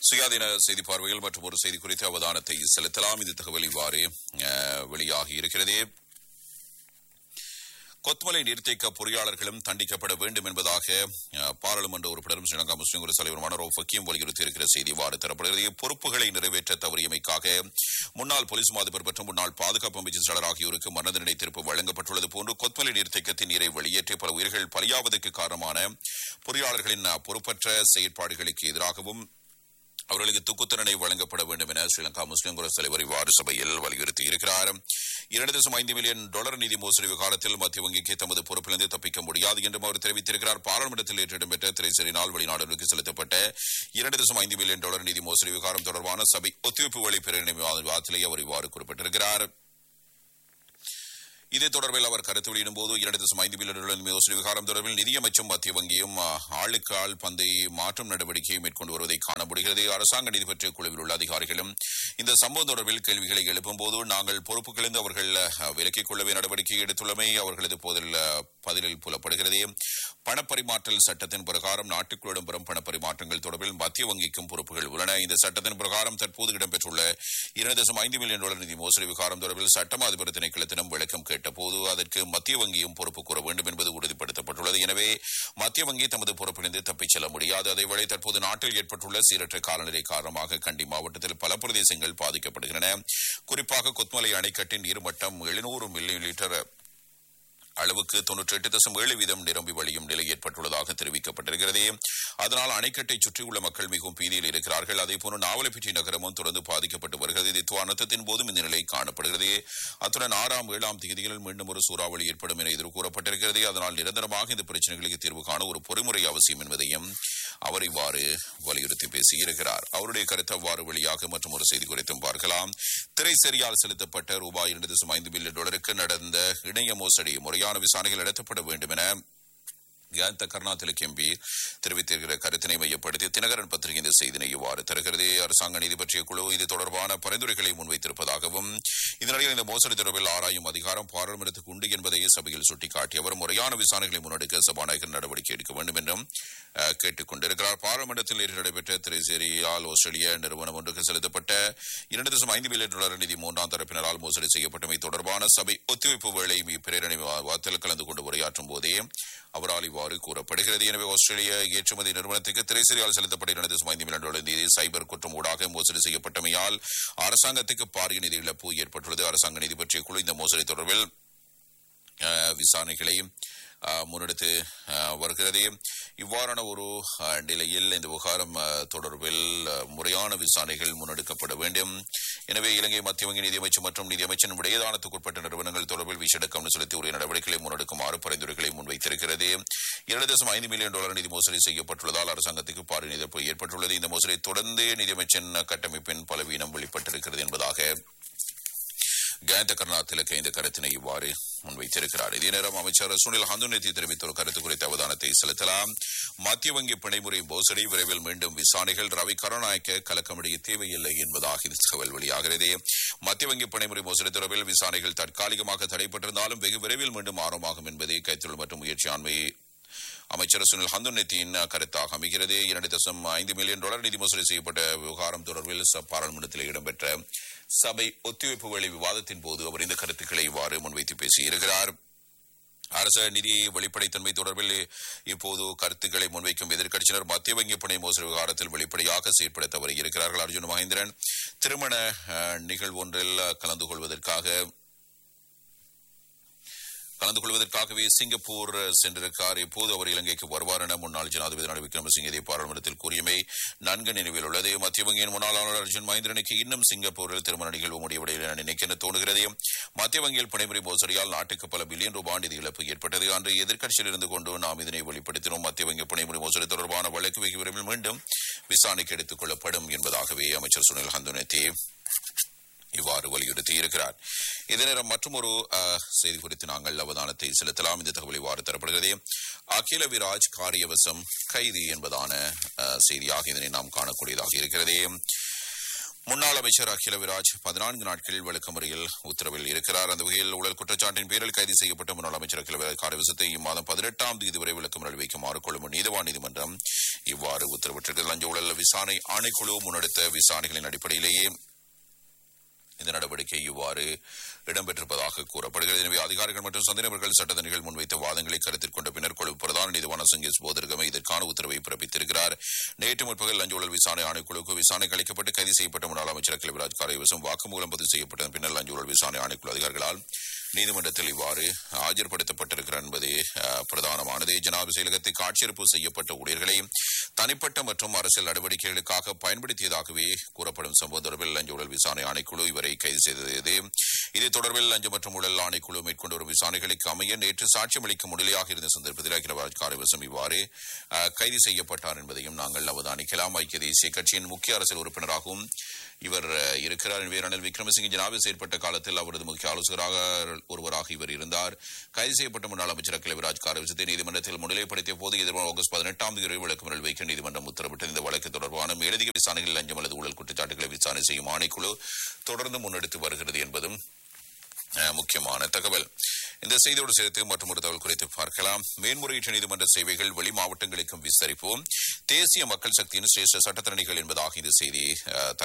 சுயாதீன செய்தி பார்வையில் மற்றும் ஒரு செய்தி குறித்து அவதானத்தை செலுத்தலாம் இது தகவல் இவ்வாறு அஹ், வெளியாகி இருக்கிறது கொத்மலை நீர்த்தேக்க பொறியாளர்களும் தண்டிக்கப்பட வேண்டும் என்பதாக அஹ், பாராளுமன்ற உறுப்பினரும் ஸ்ரீலங்கா முஸ்லிம் காங்கிரஸ் தலைவருமான ரோ ஃபக்கீம் வலியுறுத்தி இருக்கிற செய்தி இவ்வாறு தரப்படுகிறது பொறுப்புகளை நிறைவேற்ற தவறியமைக்காக முன்னாள் போலீஸ் மாதிபர் மற்றும் முன்னாள் பாதுகாப்பு அமைச்சர் செயலர் ஆகியோருக்கு மரண தண்டனை தீர்ப்பு வழங்கப்பட்டுள்ளது போன்று கொத்மலை நீர்த்தேக்கத்தின் நீரை வெளியேற்றி பல உயிர்கள் பலியாவதற்கு காரணமான பொறியாளர்களின் அஹ், பொறுப்பற்ற செயற்பாடுகளுக்கு எதிராகவும் அவர்களுக்கு தூக்குத்தண்டனை வழங்கப்பட வேண்டும் என ஸ்ரீலங்கா முஸ்லிம் காங்கிரஸ் தலைவர் இவ்வாறு சபையில் வலியுறுத்தி இருக்கிறார் இரண்டு தசம் ஐந்து மில்லியன் டாலர் நிதி மோசடி விவகாரத்தில் மத்திய வங்கிக்கு தமது பொறுப்பிலிருந்து தப்பிக்க முடியாது என்றும் அவர் தெரிவித்திருக்கிறார் பாராளுமன்றத்தில் நேற்று இடம்பெற்ற திரைசேரினால் வெளிநாடுகளுக்கு செலுத்தப்பட்ட இரண்டு தசம் ஐந்து மில்லியன் டாலர் நிதி மோசடி விவகாரம் தொடர்பான சபை ஒத்துழைப்பு வழி பேரணி விவாதத்திலேயே அவர் இவ்வாறு குறிப்பிட்டிருக்கிறார் இது தொடர்பில் அவர் கருத்து வெளியிடும் போது இரண்டு தசம் ஐந்து பில்லியன் டாலர் மோசடி விவகாரம் தொடர்பில் நிதியமைச்சும் மத்திய வங்கியும் அஹ், ஆளுக்கு ஆள் பந்தை மாற்றும் நடவடிக்கையை மேற்கொண்டு வருவதை காண முடிகிறது அரசாங்க நிதி பற்றிய குழுவில் உள்ள அதிகாரிகளும் இந்த சம்பவம் தொடர்பில் கேள்விகளை எழுப்பும் போது நாங்கள் பொறுப்புகளிருந்து அவர்கள் அஹ், விலக்கிக் கொள்ளவே நடவடிக்கை எடுத்துள்ளமை அவர்களது போதில் அஹ், பதிலில் புலப்படுகிறது பணப்பரிமாற்றல் சட்டத்தின் பிரகாரம் நாட்டுக்குள் இடம்பெறும் பணப்பரிமாற்றங்கள் தொடர்பில் மத்திய வங்கிக்கும் பொறுப்புகள் உள்ளன இந்த சட்டத்தின் பிரகாரம் தற்போது இடம்பெற்றுள்ள இரண்டு தசம் ஐந்து மில்லியன் டாலர் நிதி மோசடி விவகாரம் தொடர்பில் சட்டம் அதிபர் திணைக்களத்திடம் விளக்கம் கேட்டபோது அதற்கு மத்திய வங்கியும் பொறுப்பு கூற வேண்டும் என்பது உறுதிப்படுத்தப்பட்டுள்ளது எனவே மத்திய வங்கி தமது பொறுப்பிலிருந்து தப்பிச் செல்ல முடியாது அதேவேளை தற்போது நாட்டில் ஏற்பட்டுள்ள சீரற்ற காலநிலை காரணமாக கண்டி மாவட்டத்தில் பல பிரதேசங்கள் பாதிக்கப்படுகின்றன குறிப்பாக கொத்மலை அணைக்கட்டின் நீர்மட்டம் எழுநூறு மில்லி லிட்டர் அளவுக்கு தொன்னூற்றி எட்டு தசம் ஏழு வீதம் நிரம்பி வழியும் நிலை ஏற்பட்டுள்ளதாக தெரிவிக்கப்பட்டிருக்கிறது அதனால் அணைக்கட்டை சுற்றியுள்ள மக்கள் மிகவும் பீதியில் இருக்கிறார்கள் அதேபோன்று நாவலப்பிட்டி நகரமும் தொடர்ந்து பாதிக்கப்பட்டு வருகிறது இது அனர்த்தத்தின் போதும் இந்த நிலை காணப்படுகிறது அத்துடன் ஆறாம் ஏழாம் தேதிகளில் மீண்டும் ஒரு சூறாவளி ஏற்படும் என எதிர் கூறப்பட்டிருக்கிறது அதனால் நிரந்தரமாக இந்த பிரச்சனைகளுக்கு தீர்வு காண ஒரு பொறிமுறை அவசியம் என்பதையும் அவர் இவ்வாறு வலியுறுத்தி பேசியிருக்கிறார் அவருடைய கருத்து அவ்வாறு வெளியாக மற்றும் ஒரு செய்தி குறித்தும் பார்க்கலாம் திரைசெறியால் செலுத்தப்பட்ட ரூபாய் இரண்டு தசம் ஐந்து பில்லியன் டாலருக்கு நடந்த இணைய மோசடி முறையான விசாரணைகள் நடத்தப்பட வேண்டும் என ஜயந்த கருணாதிலக் எம்பி தெரிவித்திருக்கிற கருத்தினை மையப்படுத்தி தினகரன் பத்திரிகை இந்த செய்தினை இவ்வாறு தருகிறது அரசாங்க நிதி பற்றிய குழு இது தொடர்பான பரிந்துரைகளை முன்வைத்திருப்பதாகவும் இதனிடையே இந்த மோசடி தொடர்பில் ஆராயும் அதிகாரம் பாராளுமன்றத்துக்கு உண்டு என்பதை சபையில் சுட்டிக்காட்டியவர் முறையான விசாரணைகளை முன்னெடுக்க சபாநாயகர் நடவடிக்கை எடுக்க வேண்டும் என்றும் அஹ், கேட்டுக் கொண்டிருக்கிறார் பாராளுமன்றத்தில் நேற்று நடைபெற்ற திரைசேரியால் ஆஸ்திரேலிய நிறுவனம் ஒன்றுக்கு செலுத்தப்பட்ட இரண்டு தசம் ஐந்து பில்லியன் டாலர் நிதி மூன்றாம் தரப்பினரால் மோசடி செய்யப்பட்டமை தொடர்பான சபை ஒத்திவைப்பு வேளை பிரேரணை விவாதத்தில் கலந்து கொண்டு உரையாற்றும் போதே அவரால் இவ்வாறு கூறப்படுகிறது எனவே ஆஸ்திரேலிய ஏற்றுமதி நிறுவனத்துக்கு திரைசேரியால் செலுத்தப்பட்ட இரண்டு தசம் ஐந்து மில்லியன் டாலர் நிதி சைபர் குற்றம் ஊடாக மோசடி செய்யப்பட்டமையால் அரசாங்கத்துக்கு பாரிய நிதி இழப்பு ஏற்பட்டுள்ளது அரசாங்க நிதி பற்றிய குழு இந்த மோசடி தொடர்பில் அஹ், விசாரணைகளை அஹ், முன்னெடுத்து அஹ், வருகிறது இவ்வாறான ஒரு அஹ், நிலையில் இந்த விவகாரம் அஹ், தொடர்பில் அஹ், முறையான விசாரணைகள் முன்னெடுக்கப்பட வேண்டும் எனவே இலங்கை மத்திய வங்கி நிதியமைச்சர் மற்றும் நிதியமைச்சரின் விடயதானத்துக்குட்பட்ட நிறுவனங்கள் தொடர்பில் விசேட கவனம் செலுத்தி உரிய நடவடிக்கைகளை முன்னெடுக்குமாறு பரிந்துரைகளை முன்வைத்திருக்கிறது இரண்டு தசம் ஐந்து மில்லியன் டாலர் நிதி மோசடி செய்யப்பட்டுள்ளதால் அரசாங்கத்துக்கு பாரி நிதி இழப்பு ஏற்பட்டுள்ளது இந்த மோசடியை தொடர்ந்து நிதியமைச்சரின் கட்டமைப்பின் பலவீனம் வெளிப்பட்டிருக்கிறது என்பதாக ஜயந்த கருணாதிலக்க இந்த கருத்தினை இவ்வாறு முன்வைத்திருக்கிறார் இதே நேரம் அமைச்சர் சுனில் ஹந்துநேத்தி தெரிவித்த ஒரு கருத்து குறித்த அவதானத்தை செலுத்தலாம் மத்திய வங்கி பிணைமுறை மோசடி விரைவில் மீண்டும் விசாரணைகள் ரவி கருணாநாயக்க கலக்கமடைய தேவையில்லை என்பதாக இந்த தகவல் வெளியாகிறது மத்திய வங்கி பிணைமுறை மோசடி தொடர்பில் விசாரணைகள் தற்காலிகமாக தடைப்பட்டிருந்தாலும் வெகு விரைவில் மீண்டும் ஆரம்பமாகும் என்பதே கைத்தொழில் மற்றும் முயற்சி ஆண்மை அமைச்சர் சுனில் ஹந்துநெத்தியின் கருத்தாக அமைகிறது இரண்டு தசம் ஐந்து மில்லியன் டாலர் நிதி மோசடி செய்யப்பட்ட விவகாரம் தொடர்பில் ச- பாராளுமன்றத்தில் இடம்பெற்ற சபை ஒத்திவைப்பு வேளை விவாதத்தின் போது அவர் இந்த கருத்துக்களை இவ்வாறு முன்வைத்து பேசியிருக்கிறார் அரச நிதி வெளிப்படைத்தன்மை தொடர்பில் இப்போது கருத்துக்களை முன்வைக்கும் எதிர்க்கட்சியினர் மத்திய வங்கி பணி மோசடி விவகாரத்தில் வெளிப்படையாக செயற்பட தவறியிருக்கிறார்கள் அர்ஜுன் மகேந்திரன் திருமண அஹ், நிகழ்வொன்றில் கலந்து கொள்வதற்காக கலந்து கொள்வதற்காகவே சிங்கப்பூர் சென்றிருக்கார் இப்போது அவர் இலங்கைக்கு வருவார் என முன்னாள் ஜனாதிபதி ரணில் விக்ரமசிங்கே இதை பாராளுமன்றத்தில் கூறியமை நன்கு நினைவில் உள்ளது மத்திய வங்கியின் முன்னாள் ஆளுநர் அர்ஜுன் மஹேந்திரனுக்கு இன்னும் சிங்கப்பூரில் திருமண நிகழ்வு முடிவடையும் என நினைக்க தோணுகிறது மத்திய வங்கியில் பணிமுறை மோசடியால் நாட்டுக்கு பல பில்லியன் ரூபாய் நிதி இழப்பு ஏற்பட்டது அன்று எதிர்க்கட்சியில் இருந்து கொண்டு நாம் இதனை வெளிப்படுத்தினோம் மத்திய வங்கி பணிமுறை மோசடி தொடர்பான வழக்கு வெகு விரைவில் மீண்டும் விசாரணைக்கு எடுத்துக் கொள்ளப்படும் என்பதாகவே அமைச்சர் சுனில் ஹந்துனேத்தி இவ்வாறு வலியுறுத்தி இருக்கிறார் இதே நேரம் மற்றொரு அஹ், செய்தி குறித்து நாங்கள் அவதானத்தை செலுத்தலாம் இந்த தகவல் இவ்வாறு தரப்படுகிறது அகில விராஜ் காரியவசம் கைது என்பதான அஹ், செய்தியாக இதனை நாம் காணக்கூடியதாக இருக்கிறது முன்னாள் அமைச்சர் அகில விராஜ் பதினான்கு நாட்களில் விளக்கமறியல் உத்தரவில் இருக்கிறார் அந்த வகையில் ஊழல் குற்றச்சாட்டின் பேரில் கைது செய்யப்பட்ட முன்னாள் அமைச்சர் அகில விராஜ் காரவிசத்தை இம்மாதம் பதினெட்டாம் தேதி வரை விளக்கமறியல் வைக்குமாறு கொழும்பு நீதவான் நீதிமன்றம் இவ்வாறு உத்தரவிட்டிருக்கிறது லஞ்ச ஊழல் விசாரணை ஆணைக்குழு முன்னெடுத்த விசாரணைகளின் அடிப்படையிலேயே இந்த நடவடிக்கை இவ்வாறு இடம்பெற்றிருப்பதாக கூறப்படுகிறது எனவே அதிகாரிகள் மற்றும் சந்தேகர்கள் சட்டத்தணிகள் முன்வைத்த வாதங்களை கருத்தில் கொண்ட பின்னர் கொழும்பு பிரதான நீதிவான சங்கேஷ் போதர்கமே இதற்கான உத்தரவை பிறப்பித்திருக்கிறார் நேற்று முற்பகல் லஞ்ச ஊழல் விசாரணை ஆணைக்குழுவுக்கு விசாரணை அளிக்கப்பட்டு கைது செய்யப்பட்ட முன்னாள் அமைச்சர் கிளவிராஜ் காரைவசம் வாக்குமூலம் பதிவு செய்யப்பட்ட பின்னர் லஞ்ச ஊழல் விசாரணை ஆணைக்குழு அதிகாரிகளால் நீதிமன்றத்தில் இவ்வாறு ஆஜர்படுத்தப்பட்டிருக்கிறார் என்பது அஹ், பிரதானமானது ஜனாபி செயலகத்துக்கு ஆட்சேர்ப்பு செய்யப்பட்ட ஊழியர்களை தனிப்பட்ட மற்றும் அரசியல் நடவடிக்கைகளுக்காக பயன்படுத்தியதாகவே கூறப்படும் சம்பவம் தொடர்பில் லஞ்ச ஊழல் விசாரணை ஆணைக்குழு இவரை கைது செய்தது இது தொடர்பில் லஞ்ச மற்றும் ஊழல் ஆணைக்குழு மேற்கொண்டு வரும் விசாரணைகளுக்கு அமைய நேற்று சாட்சியம் அளிக்க முடியலையாக இருந்த சந்தர்ப்பத்தில் அகிலராஜ் காரிவசம் இவ்வாறு அஹ், கைது செய்யப்பட்டார் என்பதையும் நாங்கள் அவதானிக்கலாம் ஐக்கிய தேசிய கட்சியின் முக்கிய அரசியல் உறுப்பினராகவும் இவர் அஹ், இருக்கிறார் எனவே ரணில் விக்ரமசிங்க ஜனாவில் செயற்பட்ட காலத்தில் அவரது முக்கிய ஆலோசகராக ஒருவராக இவர் இருந்தார் கைது செய்யப்பட்ட முன்னாள் அமைச்சர் கிளவிராஜ் காரவிசத்தை நீதிமன்றத்தில் முன்னிலைப்படுத்திய போது எதிர்வரும் ஆகஸ்ட் பதினெட்டாம் தேதி வரை விளக்குமுறை வைக்க நீதிமன்றம் உத்தரவிட்டது இந்த வழக்கு தொடர்பான மேலதிக விசாரணைகள் லஞ்சம் அல்லது ஊழல் குற்றச்சாட்டுகளை விசாரணை செய்யும் ஆணைக்குழு தொடர்ந்து முன்னெடுத்து வருகிறது என்பதும் அஹ், முக்கியமான தகவல் இந்த செய்தியோடு சேர்த்து மற்றும் ஒரு தகவல் குறித்து பார்க்கலாம் மேன்முறையீட்டு நீதிமன்ற சேவைகள் வெளி மாவட்டங்களுக்கும் விஸ்தரிப்போம் தேசிய மக்கள் சக்தியின் சிரேஷ்ட சட்டத்தரணிகள் என்பதாக இந்த செய்தி அஹ்,